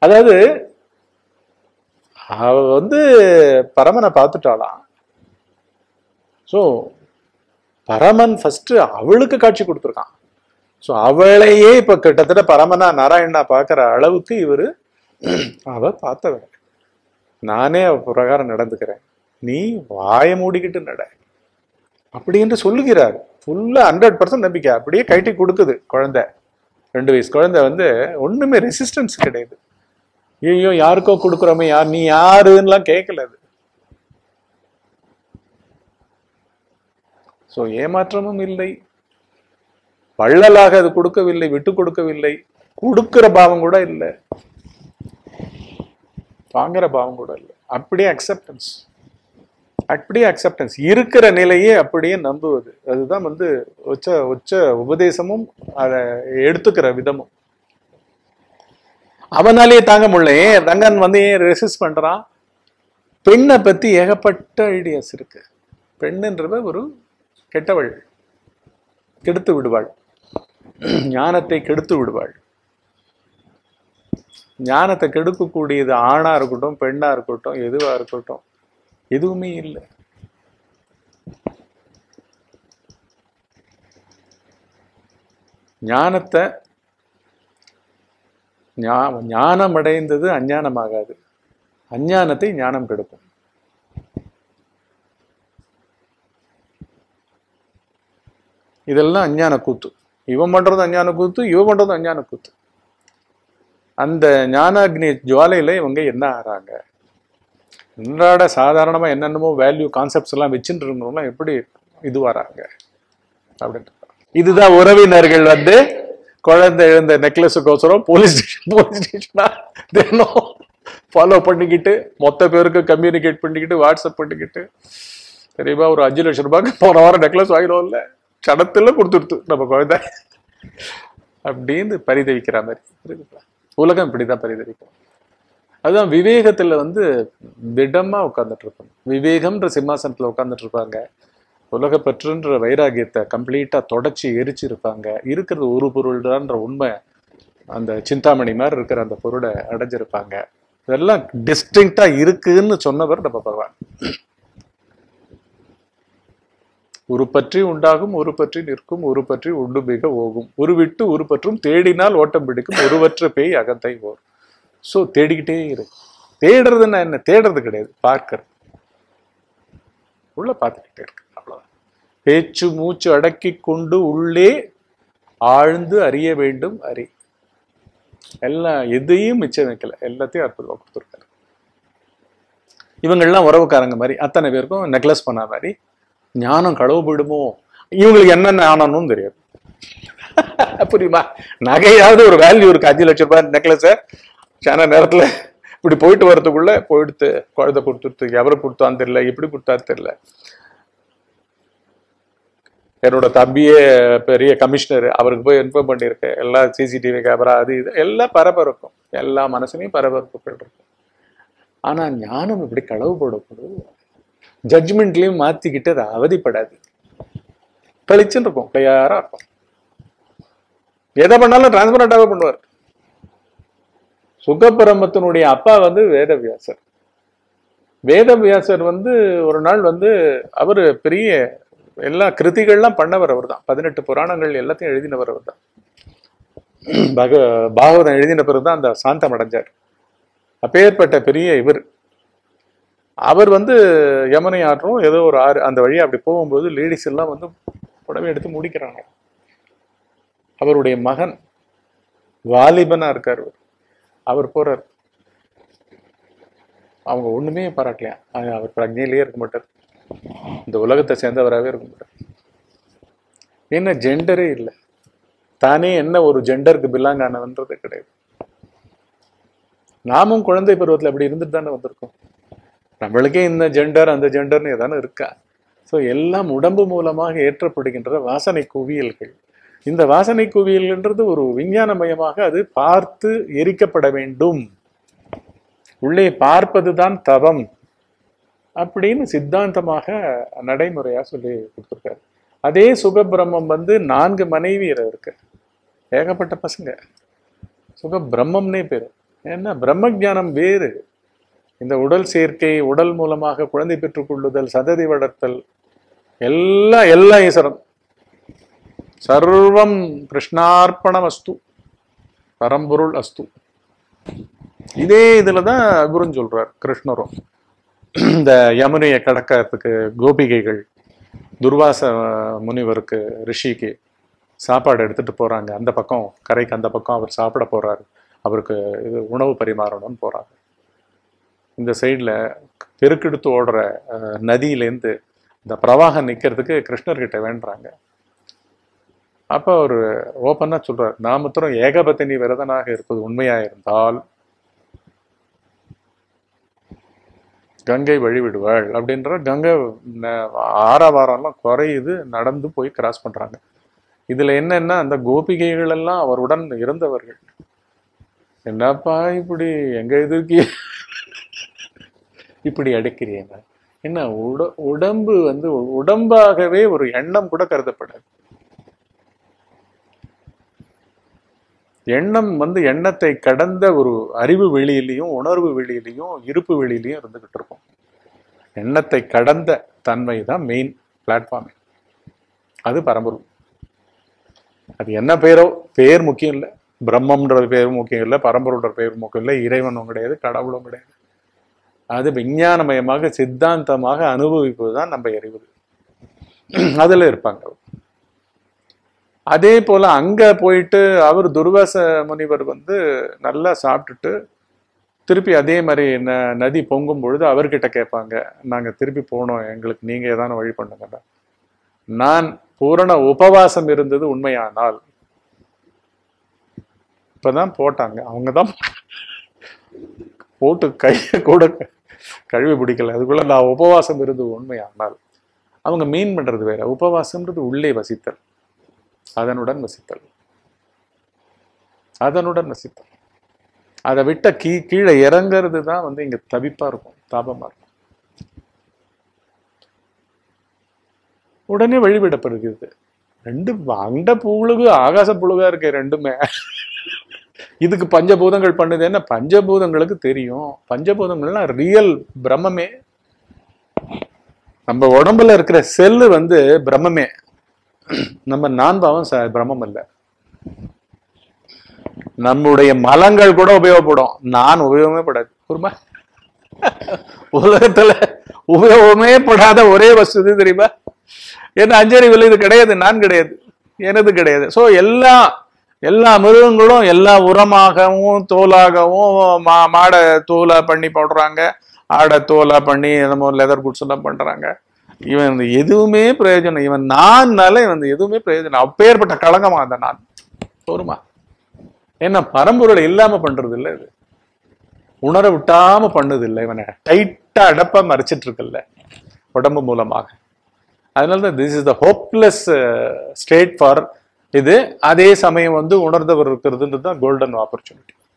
அதாவது அவ வந்து பரமனை பார்த்துட்டாளாம் ஸோ பரமன் ஃபர்ஸ்ட் அவளுக்கு காட்சி கொடுத்துருக்கான் ஸோ அவளையே இப்ப கிட்டத்தட்ட பரமனா நாராயணனா பார்க்குற அளவுக்கு இவரு அவ பார்த்தவன் நானே அவ பிரகாரம் நடந்துக்கிறேன் நீ வாயை மூடிக்கிட்டு நட அப்படி என்று சொல்லுகிறார் ஃபுல்லா ஹண்ட்ரட் பர்சன்ட் நம்பிக்கை அப்படியே கைட்டி கொடுக்குது குழந்தை ரெண்டு வயசு குழந்தை வந்து ஒண்ணுமே ரெசிஸ்டன்ஸ் கிடையாது ஐயோ யாருக்கோ கொடுக்குறோமே யார் நீ யாருன்னுலாம் கேட்கல அது ஸோ ஏமாற்றமும் இல்லை வள்ளலாக அது கொடுக்கவில்லை விட்டு கொடுக்கவில்லை கொடுக்கிற பாவம் கூட இல்லை வாங்குற பாவம் கூட இல்லை அப்படியே அக்செப்டன்ஸ் அப்படியே அக்செப்டன்ஸ் இருக்கிற நிலையே அப்படியே நம்புவது அதுதான் வந்து உச்ச உச்ச உபதேசமும் அதை எடுத்துக்கிற விதமும் அவனாலேயே தாங்க முடியல ஏன் ரங்கன் வந்து ஏன் ரெசிஸ்ட் பண்றான் பெண்ணை பத்தி ஏகப்பட்ட ஐடியாஸ் இருக்கு பெண்ணுன்றவ ஒரு கெட்டவள் கெடுத்து விடுவாள் ஞானத்தை கெடுத்து விடுவாள் ஞானத்தை கெடுக்கக்கூடியது ஆணா இருக்கட்டும் பெண்ணா இருக்கட்டும் எதுவா இருக்கட்டும் எதுவுமே இல்லை ஞானத்தை ஞா- ஞானம் அடைந்தது அஞ்ஞானமாகாது அஞ்ஞானத்தை ஞானம் கெடுக்கும் இதெல்லாம் அஞ்ஞான கூத்து இவன் பண்றது அஞ்ஞான கூத்து இவன் பண்றது அஞ்ஞான கூத்து அந்த ஞானாக்னி ஜுவாலையில இவங்க என்ன ஆறாங்க அன்றாட சாதாரணமா என்னென்னமோ வேல்யூ கான்செப்ட்ஸ் எல்லாம் வச்சுட்டு இருந்தவங்களாம் எப்படி இது வராங்க அப்படின்ட்டு இதுதான் உறவினர்கள் வந்து குழந்தை எழுந்த நெக்லஸுக்கோசரம் போலீஸ் ஸ்டேஷன் போலீஸ் ஸ்டேஷனா தினம் ஃபாலோ பண்ணிக்கிட்டு மொத்த பேருக்கு கம்யூனிகேட் பண்ணிக்கிட்டு வாட்ஸ்அப் பண்ணிக்கிட்டு தெரியுமா ஒரு அஞ்சு லட்சம் ரூபாய்க்கு போன வாரம் நெக்லஸ் வாங்கிடுவோம்ல சடத்துல கொடுத்துடுத்து நம்ம குழந்தை அப்படின்னு பரிதவிக்கிற மாதிரி இருக்குதா? உலகம் இப்படிதான் பரிதவிக்கும் அதுதான் விவேகத்துல வந்து திடமா உட்கார்ந்துட்டு இருப்பாங்க விவேகம்ன்ற சிம்மாசனத்துல உட்கார்ந்துட்டு இருப்பாங்க உலகப்பற்றுன்ற வைராகியத்தை கம்ப்ளீட்டா தொடச்சி எரிச்சு இருப்பாங்க இருக்கிறது ஒரு பொருள்தான்ற உண்மை அந்த சிந்தாமணி மாதிரி இருக்கிற அந்த பொருளை அடைஞ்சிருப்பாங்க இதெல்லாம் டிஸ்டிங்டா இருக்குன்னு சொன்னவர் நம்ம பகவான் ஒரு பற்றி உண்டாகும் ஒரு பற்றி நிற்கும் ஒரு பற்றி உண்டு மிக ஓகும் ஒரு விட்டு ஒரு பற்றும் தேடினால் ஓட்டம் பிடிக்கும் ஒருவற்ற பேய் அகத்தை ஓர் ஸோ தேடிக்கிட்டே இரு தேடுறதுன்னா என்ன தேடுறது கிடையாது பார்க்கறது உள்ள பார்த்துக்கிட்டே இருக்கு அவ்வளவுதான் பேச்சு மூச்சு அடக்கி கொண்டு உள்ளே ஆழ்ந்து அறிய வேண்டும் அறி எல்லாம் எதையும் மிச்சம் வைக்கல எல்லாத்தையும் அற்புதமா கொடுத்துருக்காரு இவங்கெல்லாம் உறவுக்காரங்க மாதிரி அத்தனை பேருக்கும் நெக்லஸ் பண்ண மாதிரி ஞானம் களவு போயிடுமோ இவங்களுக்கு என்னென்ன ஆனணும்னு தெரியாது புரியுமா நகையாவது ஒரு வேல்யூ இருக்கு அஞ்சு லட்சம் ரூபாய் நெக்லஸ சில நேரத்துல இப்படி போயிட்டு வர்றதுக்குள்ள போயிடுத்து குழந்தை கொடுத்துட்டு எவரை கொடுத்தான்னு தெரியல எப்படி கொடுத்தான்னு தெரியல என்னோட தம்பியே பெரிய கமிஷனர் அவருக்கு போய் இன்ஃபார்ம் பண்ணியிருக்கேன் எல்லா சிசிடிவி கேமரா அது இது எல்லாம் பரபரக்கும் எல்லா மனசுலையும் பரபரப்புகள் இருக்கும் ஆனா ஞானம் இப்படி களவு போடப்படுது ஜட்ஜ்மெண்ட்லயும் மாத்திக்கிட்டு அதை அவதிப்படாது கழிச்சுன்னு இருக்கும் கிளியாரா இருக்கும் எதை பண்ணாலும் டிரான்ஸ்பரண்டாவே பண்ணுவார் சுகபிரமத்தினுடைய அப்பா வந்து வேதவியாசர் வேதவியாசர் வந்து ஒரு நாள் வந்து அவரு பெரிய எல்லா கிருதிகள்லாம் பண்ணவர் அவர் தான் பதினெட்டு புராணங்கள் எல்லாத்தையும் எழுதினவர் அவர் தான் பக பாகவதம் எழுதின பிறகு தான் அந்த சாந்தம் அடைஞ்சார் அப்பேற்பட்ட பெரிய இவர் அவர் வந்து யமுனை ஆற்றும் ஏதோ ஒரு ஆறு அந்த வழியா அப்படி போகும்போது லேடிஸ் எல்லாம் வந்து புடவை எடுத்து முடிக்கிறாங்க அவருடைய மகன் வாலிபனா இருக்கார் அவர். அவர் போறார் அவங்க ஒண்ணுமே பாராட்டலையா அஹ் அவர் பிரஜையிலேயே இருக்க மாட்டார் இந்த உலகத்தை சேர்ந்தவராகவே இருக்க மாட்டார் என்ன ஜெண்டரே இல்லை தானே என்ன ஒரு ஜெண்டருக்கு பிலாங் ஆனவன்றது கிடையாது நாமும் குழந்தை பருவத்துல அப்படி இருந்துட்டு தானே வந்திருக்கோம் நம்மளுக்கே இந்த ஜெண்டர் அந்த ஜெண்டர்னு ஏதானே இருக்கா ஸோ எல்லாம் உடம்பு மூலமாக ஏற்றப்படுகின்ற வாசனை குவியல்கள் இந்த வாசனை குவியல்ன்றது ஒரு விஞ்ஞானமயமாக அது பார்த்து எரிக்கப்பட வேண்டும் உள்ளே பார்ப்பதுதான் தவம் அப்படின்னு சித்தாந்தமாக நடைமுறையா சொல்லி கொடுத்துருக்காரு அதே சுகபிரம்மம் வந்து நான்கு மனைவியர் இருக்கு ஏகப்பட்ட பசங்க சுக பிரம்மம்னே பேரு ஏன்னா பிரம்ம ஞானம் வேறு இந்த உடல் சேர்க்கை உடல் மூலமாக குழந்தை பெற்றுக் கொள்ளுதல் சததி வளர்த்தல் எல்லாம் எல்லாம் ஈஸ்வரன் சர்வம் கிருஷ்ணார்ப்பணம் அஸ்து பரம்பொருள் அஸ்து இதே இதுல தான் குருன்னு சொல்றார் கிருஷ்ணரும் இந்த யமுனையை கடக்கிறதுக்கு கோபிகைகள் துர்வாச முனிவருக்கு ரிஷிக்கு சாப்பாடு எடுத்துட்டு போறாங்க அந்த பக்கம் கரைக்கு அந்த பக்கம் அவர் சாப்பிட போறாரு அவருக்கு இது உணவு பரிமாறணும்னு போறாங்க இந்த சைடில் பெருக்கெடுத்து ஓடுற அஹ், நதியிலேருந்து இந்த பிரவாகம் நிற்கிறதுக்கு கிருஷ்ணர்கிட்ட வேண்டுறாங்க அப்போ அவர் ஓப்பனாக சொல்றார் நான் மாத்திரம் ஏகபத்தினி விரதனாக இருப்பது உண்மையா இருந்தால் கங்கை வழிவிடுவாள் அப்படின்ற கங்கை ந- ஆரவாரம்லாம் குறையுது நடந்து போய் கிராஸ் பண்றாங்க இதுல என்னன்னா அந்த கோபிகைகள் எல்லாம் அவருடன் இருந்தவர்கள் என்னப்பா இப்படி எங்க எதிர்க்கி இப்படி அடைக்கிறீங்க என்ன உட உடம்பு வந்து உடம்பாகவே ஒரு எண்ணம் கூட கருதப்படாது எண்ணம் வந்து எண்ணத்தை கடந்த ஒரு அறிவு வெளியிலையும் உணர்வு வெளியிலையும் இருப்பு வெளியிலையும் இருந்துகிட்டு இருக்கும் எண்ணத்தை கடந்த தன்மை தான் மெயின் பிளாட்ஃபார்ம் அது பரம்பொருள் அது என்ன பேரோ பேர் முக்கியம் இல்லை பிரம்மம்ன்றது பேர் முக்கியம் இல்லை பரம்பொருள்ன்ற பேர் முக்கியம் இல்லை இறைவனும் கிடையாது கடவுளும் கிடையாது அது விஞ்ஞானமயமாக சித்தாந்தமாக அனுபவிப்பது தான் நம்ம அறிவு அதுல இருப்பாங்க அதே போல அங்க போயிட்டு அவர் துர்வாச முனிவர் வந்து நல்லா சாப்பிட்டுட்டு திருப்பி அதே மாதிரி ந- நதி பொங்கும் பொழுது அவர்கிட்ட கேட்பாங்க நாங்க திருப்பி போனோம் எங்களுக்கு நீங்க ஏதான வழி பண்ணுங்க நான் பூரண உபவாசம் இருந்தது உண்மையானால் இப்பதான் போட்டாங்க அவங்க தான் போட்டு கையை கூட கழுவி பிடிக்கல அதுக்குள்ள நான் உபவாசம் இருந்தது உண்மையானால் அவங்க மீன் பண்றது வேற உபவாசம்ன்றது உள்ளே வசித்தல் அதனுடன் வசித்தல் அதனுடன் வசித்தல் அதை விட்ட கீ கீழே இறங்கிறது தான் வந்து இங்க தவிப்பா இருக்கும் தாபமா இருக்கும் உடனே வழிவிடப்படுகிறது ரெண்டு அண்ட புழுகு ஆகாச புழுகா இருக்கு ரெண்டுமே இதுக்கு பஞ்சபூதங்கள் பண்ணுது என்ன பஞ்சபூதங்களுக்கு தெரியும் பஞ்சபூதங்கள்னா ரியல் பிரம்மமே நம்ம உடம்புல இருக்கிற செல்லு வந்து பிரம்மமே நம்ம நான் பாவம் ச- பிரம்மம் இல்ல நம்முடைய மலங்கள் கூட உபயோகப்படும் நான் உபயோகமே படாது புரியுமா உலகத்துல உபயோகமே படாத ஒரே வஸ்து எது தெரியுமா ஏன்னா அஞ்சறிவில் இது கிடையாது நான் கிடையாது எனது கிடையாது சோ எல்லா எல்லா மிருகங்களும் எல்லா உரமாகவும் தோலாகவும் மா மாடை தோலா பண்ணி போடுறாங்க ஆடை தோலா பண்ணி நம்ம லெதர் குட்ஸ் எல்லாம் பண்றாங்க இவன் இந்த எதுவுமே பிரயோஜனம் இவன் நான்னால இவன் இந்த எதுவுமே பிரயோஜனம் அப்பேற்பட்ட களங்கமா அந்த நான் போருமா ஏன்னா பரம்பொருளை இல்லாம பண்றது இல்ல இது உணர விட்டாம பண்ணுது இல்லை இவனை டைட்டா அடப்பா மறைச்சிட்டு இருக்குல்ல உடம்பு மூலமாக அதனால தான் this is the hopeless state for இது அதே சமயம் வந்து உணர்ந்தவர் இருக்கிறதுன்றது தான் கோல்டன் ஆப்பர்ச்சுனிட்டி